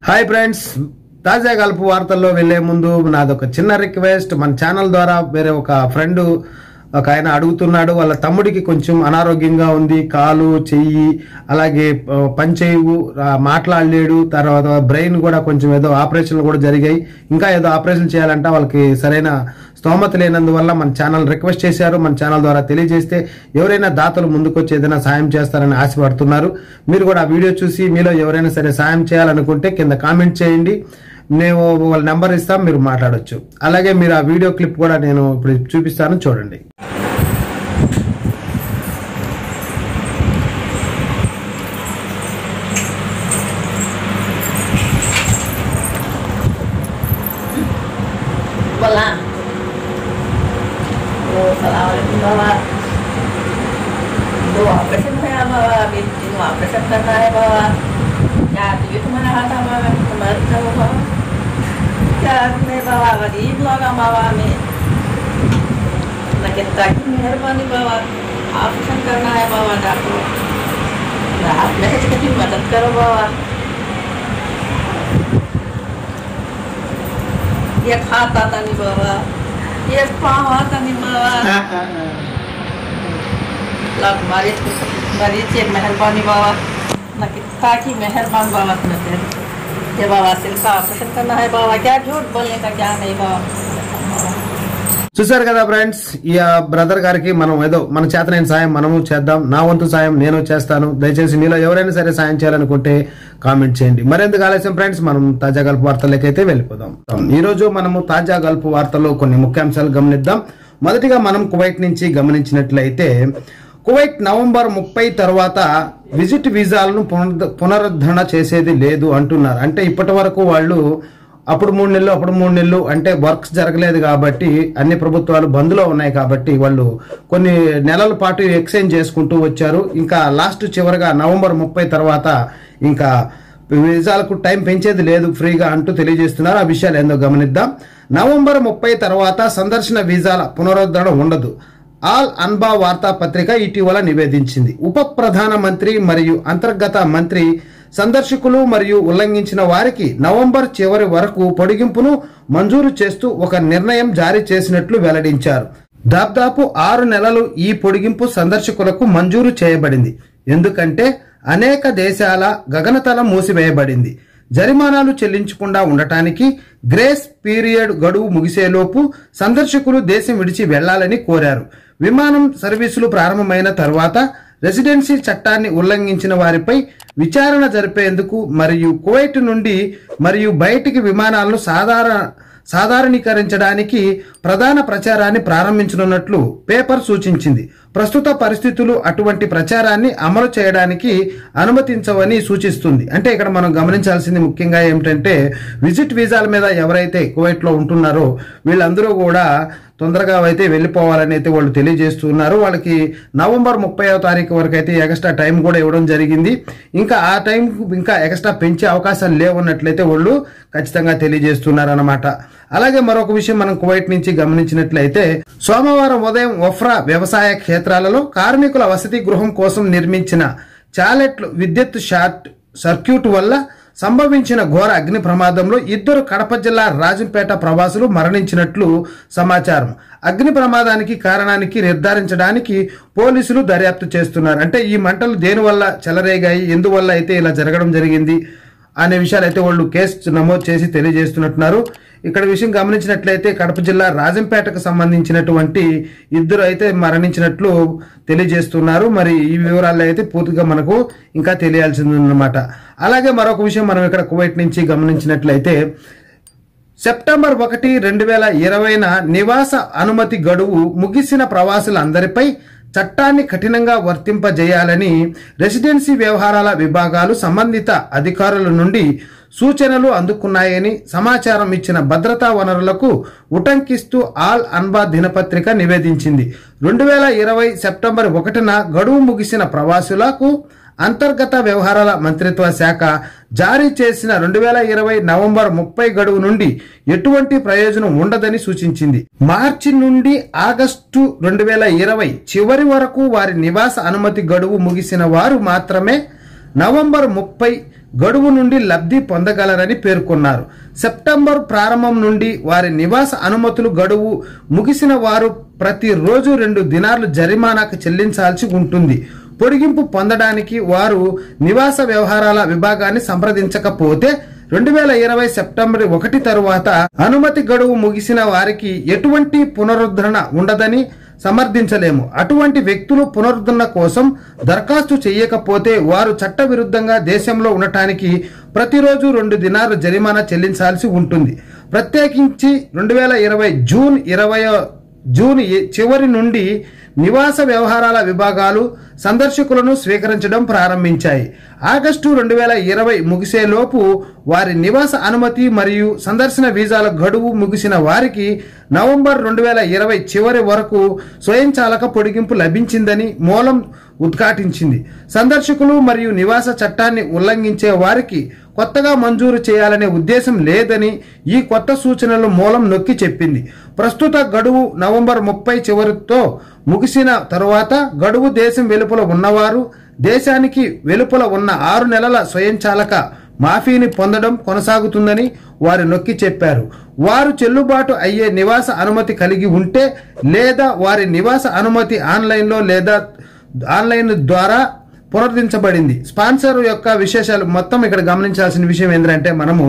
hi friends తాజా గల్పు వార్తల్లో వెళ్లే ముందు నాదొక చిన్న రిక్వెస్ట్ మన ఛానల్ ద్వారా వేరే ఒక ఫ్రెండ్ ఒక ఆయన అడుగుతున్నాడు వాళ్ళ తమ్ముడికి కొంచెం అనారోగ్యంగా ఉంది కాలు చెయ్యి అలాగే ఆ, పనిచేయవు ఆ, మాట్లాడలేడు తర్వాత బ్రెయిన్ కూడా కొంచెం ఏదో ఆపరేషన్లు కూడా జరిగాయి ఇంకా ఏదో ఆపరేషన్ చేయాలంటే వాళ్ళకి సరైన స్తోమత లేనందువల్ల మన ఛానల్ రిక్వెస్ట్ చేశారు మన ఛానల్ ద్వారా తెలియజేస్తే ఎవరైనా దాతలు ముందుకొచ్చి ఏదైనా సాయం చేస్తారని ఆశపడుతున్నారు మీరు కూడా ఆ వీడియో చూసి మీలో ఎవరైనా సరే సాయం చేయాలనుకుంటే కింద కామెంట్ చేయండి నేను వాళ్ళ నెంబర్ ఇస్తాం మీరు మాట్లాడొచ్చు అలాగే మీరు ఆ వీడియో క్లిప్ కూడా నేను ఇప్పుడు చూపిస్తాను చూడండి बोला तो सलामकुम बाबा दो ऑपरेशन है बाबा अभी तीन ऑपरेशन करना है बाबा क्या तुझे तुम्हारा हाथ है बाबा तुम्हारे करो बाबा क्या मैं बाबा गरीब लोग हैं बाबा में ना कितना की मेहरबानी बाबा ऑपरेशन करना है बाबा डॉक्टर आप मैसेज करके मदद करो बाबा ये खाता था नहीं बाबा ये पाँव आता नहीं बाबा लग मरीज मरीज ये मेहरबानी बाबा ना कितना की मेहरबान बाबा तुम्हें तेरे ये बाबा सिर का ऑपरेशन करना है बाबा क्या झूठ बोलने का क्या नहीं बाबा చూసారు కదా ఫ్రెండ్స్ ఈ బ్రదర్ గారికి మనం ఏదో మన చేతనైన సాయం మనము చేద్దాం నా వంతు సాయం నేను చేస్తాను దయచేసి మీలో ఎవరైనా సరే సాయం చేయాలనుకుంటే కామెంట్ చేయండి మరెందుకు ఆలస్యం ఫ్రెండ్స్ మనం తాజా గల్పు వార్తలకైతే వెళ్ళిపోదాం ఈ రోజు మనము తాజా గల్పు వార్తల్లో కొన్ని ముఖ్యాంశాలు గమనిద్దాం మొదటిగా మనం కువైట్ నుంచి గమనించినట్లయితే కువైట్ నవంబర్ ముప్పై తర్వాత విజిట్ వీసాలను పునరుద్ధ- పునరుద్ధరణ చేసేది లేదు అంటున్నారు అంటే ఇప్పటి వరకు వాళ్ళు అప్పుడు మూడు నెలలు అప్పుడు మూడు నెలలు అంటే వర్క్స్ జరగలేదు కాబట్టి అన్ని ప్రభుత్వాలు బంద్లో ఉన్నాయి కాబట్టి వాళ్ళు కొన్ని నెలల పాటు ఎక్స్చేంజ్ చేసుకుంటూ వచ్చారు ఇంకా లాస్ట్ చివరగా నవంబర్ ముప్పై తర్వాత ఇంకా వీసాలకు టైం పెంచేది లేదు ఫ్రీగా అంటూ తెలియజేస్తున్నారు ఆ విషయాలు ఏందో గమనిద్దాం నవంబర్ ముప్పై తర్వాత సందర్శన వీసాల పునరుద్ధరణ ఉండదు ఆల్ అన్బా వార్తాపత్రిక ఇటీవల నివేదించింది ఉప ప్రధాన మంత్రి మరియు అంతర్గత మంత్రి సందర్శకులు మరియు ఉల్లంఘించిన వారికి నవంబర్ చివరి వరకు పొడిగింపును మంజూరు చేస్తూ ఒక నిర్ణయం జారీ చేసినట్లు వెల్లడించారు దాదాపు ఆరు నెలలు ఈ పొడిగింపు సందర్శకులకు మంజూరు చేయబడింది ఎందుకంటే అనేక దేశాల గగనతలం మూసివేయబడింది జరిమానాలు చెల్లించకుండా ఉండటానికి గ్రేస్ పీరియడ్ గడువు ముగిసేలోపు సందర్శకులు దేశం విడిచి వెళ్లాలని కోరారు విమానం సర్వీసులు ప్రారంభమైన తర్వాత రెసిడెన్సీ చట్టాన్ని ఉల్లంఘించిన వారిపై విచారణ జరిపేందుకు మరియు కువైట్ నుండి మరియు బయటికి విమానాలను సాధారణ సాధారణీకరించడానికి ప్రధాన ప్రచారాన్ని ప్రారంభించనున్నట్లు పేపర్ సూచించింది ప్రస్తుత పరిస్థితులు అటువంటి ప్రచారాన్ని అమలు చేయడానికి అనుమతించవని సూచిస్తుంది అంటే ఇక్కడ మనం గమనించాల్సింది ముఖ్యంగా ఏమిటంటే విజిట్ వీసాల మీద ఎవరైతే కువైట్లో ఉంటున్నారో వీళ్ళందరూ కూడా తొందరగా అయితే వెళ్ళిపోవాలని అయితే వాళ్ళు తెలియజేస్తున్నారు వాళ్ళకి నవంబర్ ముప్పైవ తారీఖు వరకు అయితే ఎక్స్ట్రా టైం కూడా ఇవ్వడం జరిగింది ఇంకా ఆ టైం ఇంకా ఎక్స్ట్రా పెంచే అవకాశాలు లేవన్నట్లయితే వాళ్ళు ఖచ్చితంగా తెలియజేస్తున్నారు అనమాట అలాగే మరొక విషయం మనం కువైట్ నుంచి గమనించినట్లయితే సోమవారం ఉదయం వఫ్రా వ్యవసాయ క్షేత్రాలలో కార్మికుల వసతి గృహం కోసం నిర్మించిన చాలెట్లు విద్యుత్ షార్ట్ సర్క్యూట్ వల్ల సంభవించిన ఘోర అగ్ని ప్రమాదంలో ఇద్దరు కడప జిల్లా రాజంపేట ప్రవాసులు మరణించినట్లు సమాచారం అగ్ని ప్రమాదానికి కారణానికి నిర్ధారించడానికి పోలీసులు దర్యాప్తు చేస్తున్నారు అంటే ఈ మంటలు దేనివల్ల చెలరేగాయి ఎందువల్ల అయితే ఇలా జరగడం జరిగింది అనే విషయాలు అయితే వాళ్ళు కేసు నమోదు చేసి తెలియజేస్తున్నట్టున్నారు ఇక్కడ విషయం గమనించినట్లయితే కడప జిల్లా రాజంపేటకు సంబంధించినటువంటి ఇద్దరు అయితే మరణించినట్లు తెలియజేస్తున్నారు మరి ఈ వివరాలు అయితే పూర్తిగా మనకు ఇంకా తెలియాల్సింది అన్నమాట అలాగే మరొక విషయం మనం ఇక్కడ కువైట్ నుంచి గమనించినట్లయితే సెప్టెంబర్ ఒకటి రెండు వేల ఇరవైన నివాస అనుమతి గడువు ముగిసిన ప్రవాసులందరిపై చట్టాన్ని కఠినంగా వర్తింపజేయాలని రెసిడెన్సీ వ్యవహారాల విభాగాలు సంబంధిత అధికారుల నుండి సూచనలు అందుకున్నాయని సమాచారం ఇచ్చిన భద్రతా వనరులకు ఉటంకిస్తూ ఆల్ అన్బా దినపత్రిక నివేదించింది రెండు వేల ఇరవై సెప్టెంబర్ ఒకటిన గడువు ముగిసిన ప్రవాసులకు అంతర్గత వ్యవహారాల మంత్రిత్వ శాఖ జారీ చేసిన రెండు వేల ఇరవై నవంబర్ ముప్పై గడువు నుండి ఎటువంటి ప్రయోజనం ఉండదని సూచించింది మార్చి నుండి ఆగస్టు రెండు వేల ఇరవై చివరి వరకు వారి నివాస అనుమతి గడువు ముగిసిన వారు మాత్రమే నవంబర్ ముప్పై గడువు నుండి లబ్ధి పొందగలరని పేర్కొన్నారు సెప్టెంబర్ ప్రారంభం నుండి వారి నివాస అనుమతులు గడువు ముగిసిన వారు ప్రతిరోజు రెండు దినార్లు జరిమానాకు చెల్లించాల్సి ఉంటుంది పొడిగింపు పొందడానికి వారు నివాస వ్యవహారాల విభాగాన్ని సంప్రదించకపోతే రెండు వేల ఇరవై సెప్టెంబర్ ఒకటి తరువాత అనుమతి గడువు ముగిసిన వారికి ఎటువంటి పునరుద్ధరణ ఉండదని సమర్థించలేము అటువంటి వ్యక్తులు పునరుద్ధరణ కోసం దరఖాస్తు చేయకపోతే వారు చట్టవిరుద్ధంగా దేశంలో ఉండటానికి ప్రతిరోజు రెండు దినాలు జరిమానా చెల్లించాల్సి ఉంటుంది ప్రత్యేకించి రెండు వేల ఇరవై జూన్ ఇరవై జూన్ ఎ- చివరి నుండి నివాస వ్యవహారాల విభాగాలు సందర్శకులను స్వీకరించడం ప్రారంభించాయి ఆగస్టు రెండు వేల ఇరవై ముగిసేలోపు వారి నివాస అనుమతి మరియు సందర్శన వీసాల గడువు ముగిసిన వారికి నవంబర్ రెండు వేల ఇరవై చివరి వరకు స్వయంచాలక పొడిగింపు లభించిందని మూలం ఉద్ఘాటించింది సందర్శకులు మరియు నివాస చట్టాన్ని ఉల్లంఘించే వారికి కొత్తగా మంజూరు చేయాలనే ఉద్దేశం లేదని ఈ కొత్త సూచనలు మూలం నొక్కి చెప్పింది ప్రస్తుత గడువు నవంబర్ ముప్పై చివరితో ముగిసిన తరువాత గడువు దేశం వెలుపల ఉన్నవారు దేశానికి వెలుపల ఉన్న ఆరు నెలల స్వయంచాలక మాఫీని పొందడం కొనసాగుతుందని వారు నొక్కి చెప్పారు వారు చెల్లుబాటు అయ్యే నివాస అనుమతి కలిగి ఉంటే లేదా వారి నివాస అనుమతి ఆన్లైన్లో లేదా ఆన్లైన్ ద్వారా పునరుద్ధరించబడింది స్పాన్సర్ యొక్క విశేషాలు మొత్తం ఇక్కడ గమనించాల్సిన విషయం ఏంటంటే మనము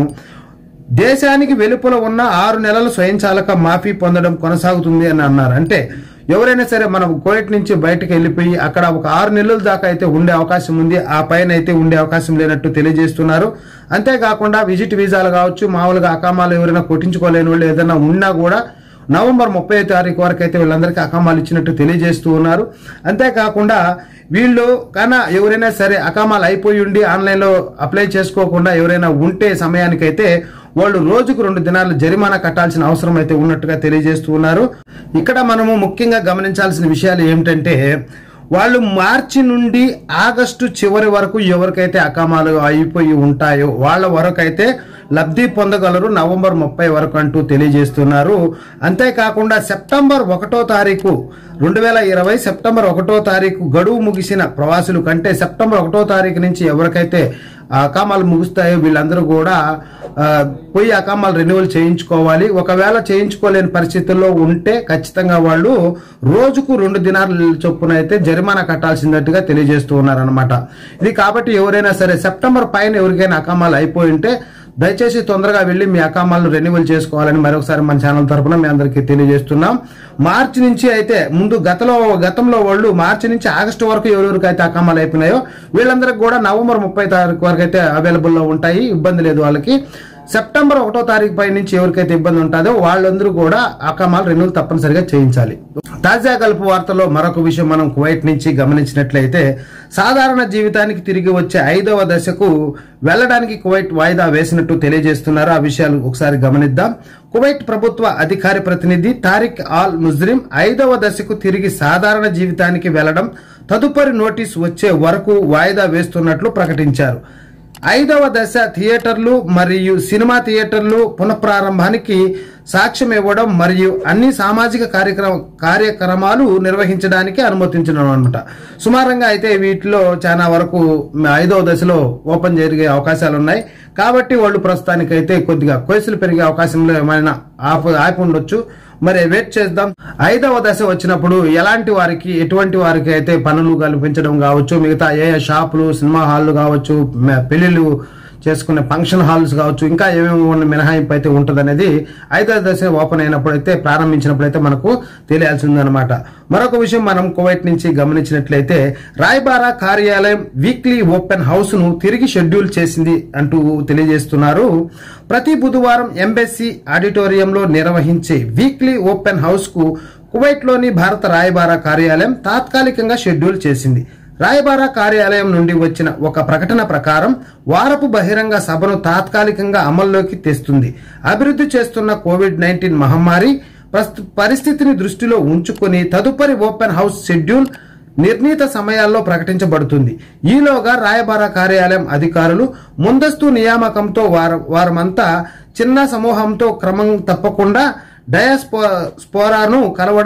దేశానికి వెలుపల ఉన్న ఆరు నెలల స్వయంచాలక మాఫీ పొందడం కొనసాగుతుంది అని అన్నారు అంటే ఎవరైనా సరే మనం కోవిడ్ నుంచి బయటకు వెళ్ళిపోయి అక్కడ ఒక ఆరు నెలల దాకా అయితే ఉండే అవకాశం ఉంది ఆ పైన అయితే ఉండే అవకాశం లేనట్టు తెలియజేస్తున్నారు అంతేకాకుండా విజిట్ వీసాలు కావచ్చు మామూలుగా అకామాలు ఎవరైనా కొట్టించుకోలేని వాళ్ళు ఏదైనా ఉన్నా కూడా నవంబర్ ముప్పై తారీఖు వరకు అయితే వీళ్ళందరికీ అకామాలు ఇచ్చినట్టు తెలియజేస్తూ ఉన్నారు అంతేకాకుండా వీళ్ళు కన్నా ఎవరైనా సరే అకామాలు అయిపోయి ఉండి ఆన్లైన్లో అప్లై చేసుకోకుండా ఎవరైనా ఉంటే సమయానికైతే వాళ్ళు రోజుకు రెండు దినాలు జరిమానా కట్టాల్సిన అవసరం అయితే ఉన్నట్టుగా తెలియజేస్తూ ఉన్నారు ఇక్కడ మనము ముఖ్యంగా గమనించాల్సిన విషయాలు ఏమిటంటే వాళ్ళు మార్చి నుండి ఆగస్టు చివరి వరకు ఎవరికైతే అకామాలు అయిపోయి ఉంటాయో వాళ్ళ వరకు అయితే లబ్ధి పొందగలరు నవంబర్ ముప్పై వరకు అంటూ తెలియజేస్తున్నారు అంతేకాకుండా సెప్టెంబర్ ఒకటో తారీఖు రెండు వేల ఇరవై సెప్టెంబర్ ఒకటో తారీఖు గడువు ముగిసిన ప్రవాసులు కంటే సెప్టెంబర్ ఒకటో తారీఖు నుంచి ఎవరికైతే ఆ అకామాలు ముగుస్తాయో వీళ్ళందరూ కూడా ఆ, పోయి అకామాలు రెన్యువల్ చేయించుకోవాలి ఒకవేళ చేయించుకోలేని పరిస్థితుల్లో ఉంటే ఖచ్చితంగా వాళ్ళు రోజుకు రెండు దినాల చొప్పున అయితే జరిమానా కట్టాల్సిందట్టుగా తెలియజేస్తూ ఉన్నారనమాట ఇది కాబట్టి ఎవరైనా సరే సెప్టెంబర్ పైన ఎవరికైనా అకామాలు అయిపోయి ఉంటే దయచేసి తొందరగా వెళ్ళి మీ అకామాలను రెన్యువల్ చేసుకోవాలని మరొకసారి మన ఛానల్ తరపున మీ అందరికీ తెలియజేస్తున్నాం మార్చి నుంచి అయితే ముందు గతంలో గతంలో వాళ్ళు మార్చి నుంచి ఆగస్టు వరకు ఎవరెవరికి అయితే అకామాలు అయిపోయినాయో వీళ్ళందరికీ కూడా నవంబర్ ముప్పై తారీఖు వరకు అయితే అవైలబుల్లో ఉంటాయి ఇబ్బంది లేదు వాళ్ళకి సెప్టెంబర్ ఒకటో తారీఖు పై నుంచి ఎవరికైతే ఇబ్బంది ఉంటుందో వాళ్ళందరూ కూడా అకామాలు రెన్యువల్ తప్పనిసరిగా చేయించాలి తాజా గల్పు వార్తలో మరొక విషయం మనం కువైట్ నుంచి గమనించినట్లయితే సాధారణ జీవితానికి తిరిగి వచ్చే ఐదవ దశకు వెళ్ళడానికి కువైట్ వాయిదా వేసినట్టు తెలియజేస్తున్నారు ఆ విషయాలు ఒకసారి గమనిద్దాం కువైట్ ప్రభుత్వ అధికారి ప్రతినిధి తారిక్ ఆల్ ముజ్రిం ఐదవ దశకు తిరిగి సాధారణ జీవితానికి వెళ్లడం తదుపరి నోటీస్ వచ్చే వరకు వాయిదా వేస్తున్నట్లు ప్రకటించారు ఐదవ దశ థియేటర్లు మరియు సినిమా థియేటర్లు పునఃప్రారంభానికి సాక్ష్యం ఇవ్వడం మరియు అన్ని సామాజిక కార్యక్రమ కార్యక్రమాలు నిర్వహించడానికి అనుమతించడం అనమాట సుమారంగా అయితే వీటిలో చాలా వరకు ఐదవ దశలో ఓపెన్ జరిగే అవకాశాలు ఉన్నాయి కాబట్టి వాళ్ళు ప్రస్తుతానికైతే కొద్దిగా కేసులు పెరిగే అవకాశంలో ఏమైనా ఆపు ఆపి ఉండొచ్చు మరి వెయిట్ చేద్దాం ఐదవ దశ వచ్చినప్పుడు ఎలాంటి వారికి ఎటువంటి వారికి అయితే పనులు కల్పించడం కావచ్చు మిగతా ఏ ఏ షాపులు సినిమా హాళ్ళు కావచ్చు మ- పెళ్లిళ్ళు చేసుకునే ఫంక్షన్ హాల్స్ కావచ్చు ఇంకా ఏమేమి ఉన్న మినహాయింపు అయితే ఉంటుంది అనేది ఐదవ దశ ఓపెన్ అయినప్పుడు అయితే ప్రారంభించినప్పుడు అయితే మనకు తెలియాల్సిందనమాట మరొక విషయం మనం కువైట్ నుంచి గమనించినట్లయితే రాయబారా కార్యాలయం వీక్లీ ఓపెన్ హౌస్ ను తిరిగి షెడ్యూల్ చేసింది అంటూ తెలియజేస్తున్నారు ప్రతి బుధవారం ఎంబెస్సీ ఆడిటోరియంలో నిర్వహించే వీక్లీ ఓపెన్ హౌస్ కు కువైట్లోని భారత రాయబార కార్యాలయం తాత్కాలికంగా షెడ్యూల్ చేసింది రాయబార కార్యాలయం నుండి వచ్చిన ఒక ప్రకటన ప్రకారం వారపు బహిరంగ సభను తాత్కాలికంగా అమల్లోకి తెస్తుంది అభివృద్ధి చేస్తున్న కోవిడ్ నైన్టీన్ మహమ్మారి ప్రస్తు- పరిస్థితిని దృష్టిలో ఉంచుకొని తదుపరి ఓపెన్ హౌస్ షెడ్యూల్ నిర్ణీత సమయాల్లో ప్రకటించబడుతుంది ఈలోగా రాయబార కార్యాలయం అధికారులు ముందస్తు నియామకంతో వార వారమంతా చిన్న సమూహంతో క్రమం తప్పకుండా డయాస్పో స్పోరాను కలవడం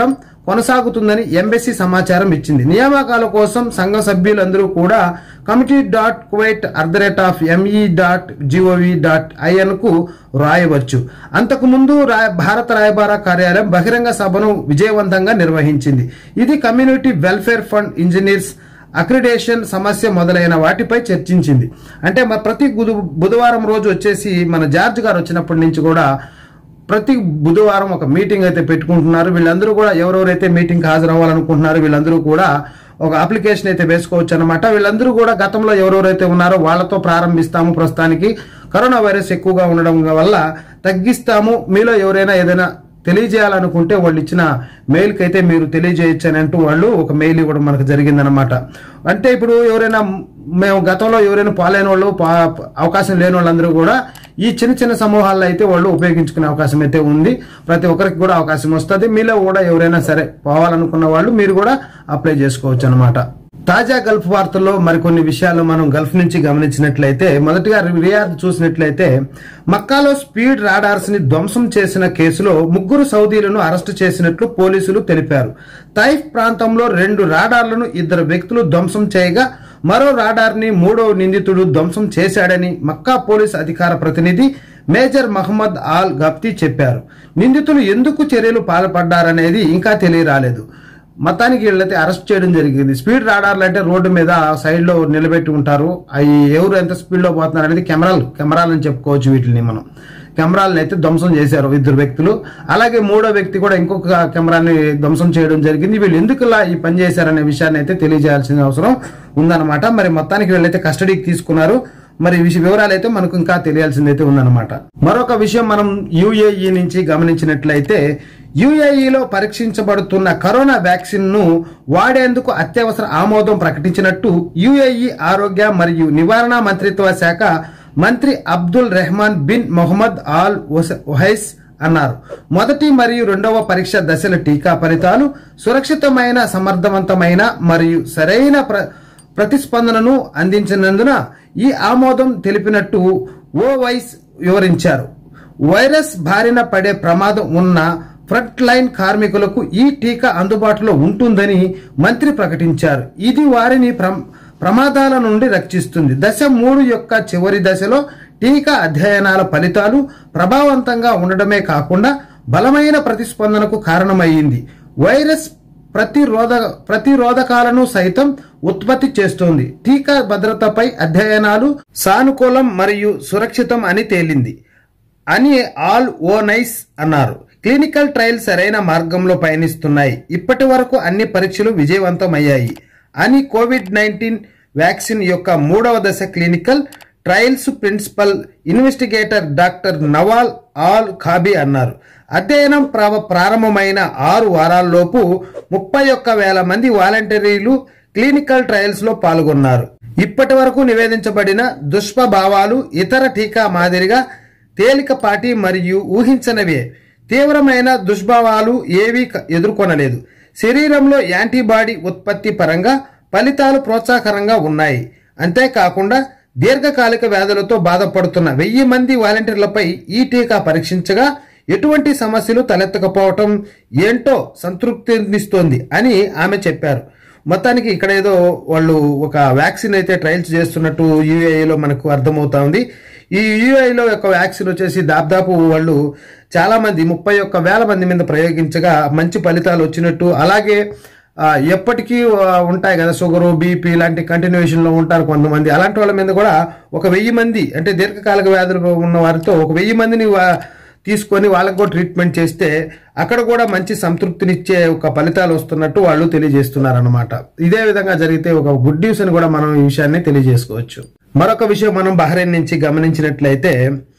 కొనసాగుతుందని ఎంబెసీ సమాచారం ఇచ్చింది నియామకాల కోసం సంఘ సభ్యులందరూ కూడా committee dot Kuwait at the rate of ME dot GOV dot IN కు రాయవచ్చు అంతకుముందు రా- భారత రాయబార కార్యాలయం బహిరంగ సభను విజయవంతంగా నిర్వహించింది ఇది community welfare fund engineers accreditation సమస్య మొదలైన వాటిపై చర్చించింది అంటే మన ప్రతి బుధ- బుధవారం రోజు వచ్చేసి మన జార్జ్ గారు వచ్చినప్పటి నుంచి కూడా ప్రతి బుధవారం ఒక మీటింగ్ అయితే పెట్టుకుంటున్నారు వీళ్ళందరూ కూడా ఎవరెవరైతే మీటింగ్ హాజరు అవ్వాలనుకుంటున్నారో వీళ్ళందరూ కూడా ఒక అప్లికేషన్ అయితే వేసుకోవచ్చు అనమాట వీళ్ళందరూ కూడా గతంలో ఎవరెవరైతే ఉన్నారో వాళ్ళతో ప్రారంభిస్తాము ప్రస్తుతానికి కరోనా వైరస్ ఎక్కువగా ఉండడం వల్ల తగ్గిస్తాము మీలో ఎవరైనా ఏదైనా తెలియజేయాలనుకుంటే వాళ్ళు ఇచ్చిన మెయిల్కి అయితే మీరు తెలియజేయచ్చు అని అంటూ వాళ్ళు ఒక మెయిల్ ఇవ్వడం మనకు జరిగిందనమాట అంటే ఇప్పుడు ఎవరైనా మేము గతంలో ఎవరైనా పాలైన వాళ్ళు పా- అవకాశం లేని వాళ్ళందరూ కూడా ఈ చిన్న చిన్న సమూహాల్లో అయితే వాళ్ళు ఉపయోగించుకునే అవకాశం అయితే ఉంది ప్రతి ఒక్కరికి కూడా అవకాశం వస్తుంది మీలో కూడా ఎవరైనా సరే పోవాలనుకున్న వాళ్ళు మీరు కూడా అప్లై చేసుకోవచ్చు అనమాట తాజా గల్ఫ్ వార్తల్లో మరికొన్ని విషయాలు మనం గల్ఫ్ నుంచి గమనించినట్లయితే మొదటిగా రియాద్ చూసినట్లయితే మక్కాలో స్పీడ్ రాడార్స్ ని ధ్వంసం చేసిన కేసులో ముగ్గురు సౌదీలను అరెస్టు చేసినట్లు పోలీసులు తెలిపారు తైఫ్ ప్రాంతంలో రెండు రాడార్లను ఇద్దరు వ్యక్తులు ధ్వంసం చేయగా మరో రాడార్ ని మూడో నిందితుడు ధ్వంసం చేశాడని మక్కా పోలీస్ అధికార ప్రతినిధి మేజర్ మహమ్మద్ ఆల్ గప్తీ చెప్పారు నిందితులు ఎందుకు చర్యలు పాల్పడ్డారనేది ఇంకా తెలియరాలేదు మొత్తానికి వీళ్ళైతే అరెస్ట్ చేయడం జరిగింది స్పీడ్ రాడార్లు అంటే రోడ్డు మీద సైడ్ లో నిలబెట్టి ఉంటారు అవి ఎవరు ఎంత స్పీడ్ లో పోతున్నారు అనేది కెమెరాలు కెమెరాలు అని చెప్పుకోవచ్చు వీటిని మనం కెమెరాలను అయితే ధ్వంసం చేశారు ఇద్దరు వ్యక్తులు అలాగే మూడో వ్యక్తి కూడా ఇంకొక కెమెరాని ధ్వంసం చేయడం జరిగింది వీళ్ళు ఎందుకు ఇలా ఈ పని చేశారనే విషయాన్ని అయితే తెలియజేయాల్సిన అవసరం ఉందన్నమాట మరి మొత్తానికి వీళ్ళైతే కస్టడీకి తీసుకున్నారు మరి ఈ విషయ వివరాలు అయితే మనకు ఇంకా తెలియాల్సిందైతే ఉందన్నమాట మరొక విషయం మనం యుఏఈ నుంచి గమనించినట్లయితే యుఏఈలో పరీక్షించబడుతున్న కరోనా వ్యాక్సిన్ ను వాడేందుకు అత్యవసర ఆమోదం ప్రకటించినట్టు యుఏఈ ఆరోగ్య మరియు నివారణ మంత్రిత్వ శాఖ మంత్రి Abdul Rahman bin Mohammed Al Ohais అన్నారు మొదటి మరియు రెండవ పరీక్ష దశల టీకా ఫలితాలు సురక్షితమైన సమర్థవంతమైన మరియు సరైన ప్ర ప్రతిస్పందనను అందించినందున ఈ ఆమోదం తెలిపినట్టు ఓ వైస్ వివరించారు వైరస్ బారిన పడే ప్రమాదం ఉన్న ఫ్రంట్ లైన్ కార్మికులకు ఈ టీకా అందుబాటులో ఉంటుందని మంత్రి ప్రకటించారు ఇది వారిని ప్ర- ప్రమాదాల నుండి రక్షిస్తుంది దశ మూడు యొక్క చివరి దశలో టీకా అధ్యయనాల ఫలితాలు ప్రభావవంతంగా ఉండడమే కాకుండా బలమైన ప్రతిస్పందనకు కారణమయ్యింది వైరస్ ప్రతిరోధ ప్రతిరోధకాలను సైతం ఉత్పత్తి చేస్తోంది టీకా భద్రతపై అధ్యయనాలు సానుకూలం మరియు సురక్షితం అని తేలింది అని ఆల్ ఓ నైస్ అన్నారు క్లినికల్ ట్రయల్ సరైన మార్గంలో పయనిస్తున్నాయి ఇప్పటి వరకు అన్ని పరీక్షలు విజయవంతమయ్యాయి అని కోవిడ్ నైన్టీన్ వ్యాక్సిన్ యొక్క మూడవ దశ clinical trials principal investigator doctor Nawal Al Kaabi అన్నారు అధ్యయనం ప్రావ- ప్రారంభమైన ఆరు వారాల్లోపు ముప్పై ఒక్క వేల మంది వాలంటీర్లు క్లినికల్ ట్రయల్స్ లో పాల్గొన్నారు ఇప్పటి వరకు నివేదించబడిన దుష్ప్రభావాలు ఇతర టీకా మాదిరిగా తేలికపాటి మరియు ఊహించనివే తీవ్రమైన దుష్ప్రభావాలు ఏవీ క- ఎదుర్కొనలేదు శరీరంలో యాంటీబాడీ ఉత్పత్తి పరంగా ఫలితాలు ప్రోత్సాహకరంగా ఉన్నాయి అంతేకాకుండా దీర్ఘకాలిక వ్యాధులతో బాధపడుతున్న వెయ్యి మంది వాలంటీర్లపై ఈ టీకా పరీక్షించగా ఎటువంటి సమస్యలు తలెత్తకపోవటం ఏంటో సంతృప్తినిస్తోంది అని ఆమె చెప్పారు మొత్తానికి ఇక్కడ ఏదో వాళ్ళు ఒక వ్యాక్సిన్ అయితే ట్రయల్స్ చేస్తున్నట్టు యూఏఈలో మనకు అర్థమవుతా ఉంది ఈ యూఏఈలో యొక్క వ్యాక్సిన్ వచ్చేసి దాదాపు వాళ్ళు చాలా మంది ముప్పై ఒక్క వేల మంది మీద ప్రయోగించగా మంచి ఫలితాలు వచ్చినట్టు అలాగే ఆ, ఎప్పటికీ ఆ, ఉంటాయి కదా షుగర్ బీపీ ఇలాంటి కంటిన్యూషన్ లో ఉంటారు కొంతమంది అలాంటి వాళ్ళ మీద కూడా ఒక వెయ్యి మంది అంటే దీర్ఘకాలిక వ్యాధులు ఉన్న వారితో ఒక వెయ్యి మందిని వా- తీసుకొని వాళ్ళకు కూడా ట్రీట్మెంట్ చేస్తే అక్కడ కూడా మంచి సంతృప్తినిచ్చే ఒక ఫలితాలు వస్తున్నట్టు వాళ్ళు తెలియజేస్తున్నారు అనమాట ఇదే విధంగా జరిగితే ఒక గుడ్ న్యూస్ అని కూడా మనం ఈ విషయాన్ని తెలియజేసుకోవచ్చు మరొక విషయం మనం బహ్రెయిన్ నుంచి గమనించినట్లయితే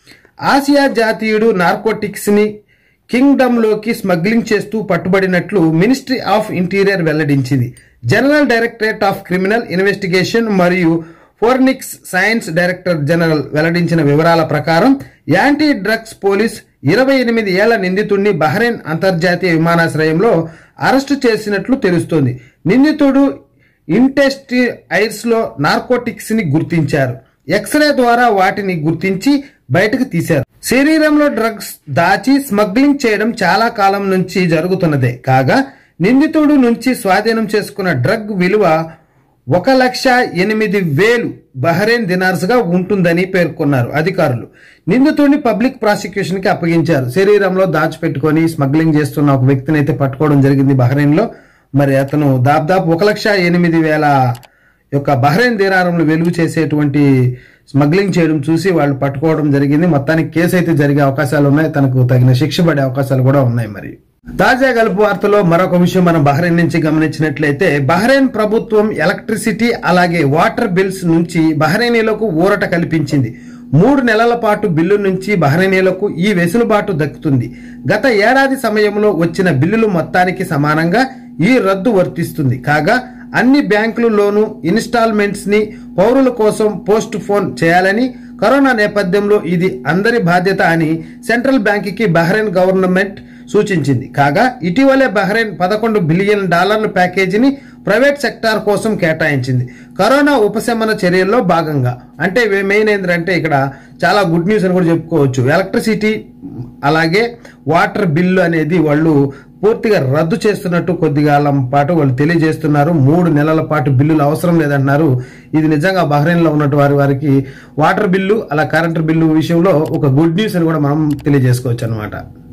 ఆసియా జాతీయుడు నార్కోటిక్స్ ని కింగ్డమ్ లోకి స్మగ్లింగ్ చేస్తూ పట్టుబడినట్లు మినిస్ట్రీ ఆఫ్ ఇంటీరియర్ వెల్లడించింది general directorate of criminal investigation మరియు ఫోర్నిక్స్ సైన్స్ డైరెక్టర్ జనరల్ వెల్లడించిన వివరాల ప్రకారం యాంటీ డ్రగ్స్ పోలీస్ ఇరవై ఎనిమిది ఏళ్ల నిందితుడిని బహ్రెయిన్ అంతర్జాతీయ విమానాశ్రయంలో అరెస్టు చేసినట్లు తెలుస్తోంది నిందితుడు ఇంటెస్టి ఐర్స్ లో నార్కోటిక్స్ ని గుర్తించారు ఎక్స్రే ద్వారా వాటిని గుర్తించి బయటకు తీశారు శరీరంలో డ్రగ్స్ దాచి స్మగ్లింగ్ చేయడం చాలా కాలం నుంచి జరుగుతున్నదే కాగా నిందితుడు నుంచి స్వాధీనం చేసుకున్న డ్రగ్ విలువ ఒక లక్ష ఎనిమిది వేలు బహ్రెయిన్ దినార్స్ గా ఉంటుందని పేర్కొన్నారు అధికారులు నిందితుడిని పబ్లిక్ ప్రాసిక్యూషన్ కి అప్పగించారు శరీరంలో దాచిపెట్టుకొని స్మగ్లింగ్ చేస్తున్న ఒక వ్యక్తిని అయితే పట్టుకోవడం జరిగింది బహ్రెయిన్ లో మరి అతను దాదాపు ఒక లక్ష ఎనిమిది వేల యొక్క బహ్రెయిన్ దినారంలో వెలుగు చేసేటువంటి స్మగ్లింగ్ చేయడం చూసి వాళ్ళు పట్టుకోవడం జరిగింది మొత్తానికి కేసు అయితే జరిగే అవకాశాలు ఉన్నాయి తనకు తగిన శిక్ష పడే అవకాశాలు కూడా ఉన్నాయి మరి తాజా గలుపు వార్తలో మరొక విషయం మనం బహ్రెయిన్ నుంచి గమనించినట్లయితే బహ్రెయిన్ ప్రభుత్వం ఎలక్ట్రిసిటీ అలాగే వాటర్ బిల్స్ నుంచి బహ్రెయినీలకు ఊరట కల్పించింది మూడు నెలల పాటు బిల్లు నుంచి బహ్రెయినీలకు ఈ వెసులుబాటు దక్కుతుంది గత ఏడాది సమయంలో వచ్చిన బిల్లులు మొత్తానికి సమానంగా ఈ రద్దు వర్తిస్తుంది కాగా అన్ని బ్యాంకులలోనూ ఇన్స్టాల్మెంట్స్ ని పౌరుల కోసం పోస్ట్ ఫోన్ చేయాలని కరోనా నేపథ్యంలో ఇది అందరి బాధ్యత అని సెంట్రల్ బ్యాంక్ కి బహ్రెయిన్ గవర్నమెంట్ సూచించింది కాగా ఇటీవలే బహ్రెయిన్ పదకొండు బిలియన్ డాలర్ల ప్యాకేజీని ప్రైవేట్ సెక్టార్ కోసం కేటాయించింది కరోనా ఉపశమన చర్యల్లో భాగంగా అంటే మెయిన్ ఏంటంటే ఇక్కడ చాలా గుడ్ న్యూస్ అని కూడా చెప్పుకోవచ్చు ఎలక్ట్రిసిటీ అలాగే వాటర్ బిల్లు అనేది వాళ్ళు పూర్తిగా రద్దు చేస్తున్నట్టు కొద్ది కాలం పాటు వాళ్ళు తెలియజేస్తున్నారు మూడు నెలల పాటు బిల్లులు అవసరం లేదంటున్నారు ఇది నిజంగా బహ్రెయిన్ లో ఉన్నట్టు వారి వారికి వాటర్ బిల్లు అలా కరెంటు బిల్లు విషయంలో ఒక గుడ్ న్యూస్ అని కూడా మనం తెలియజేసుకోవచ్చు అనమాట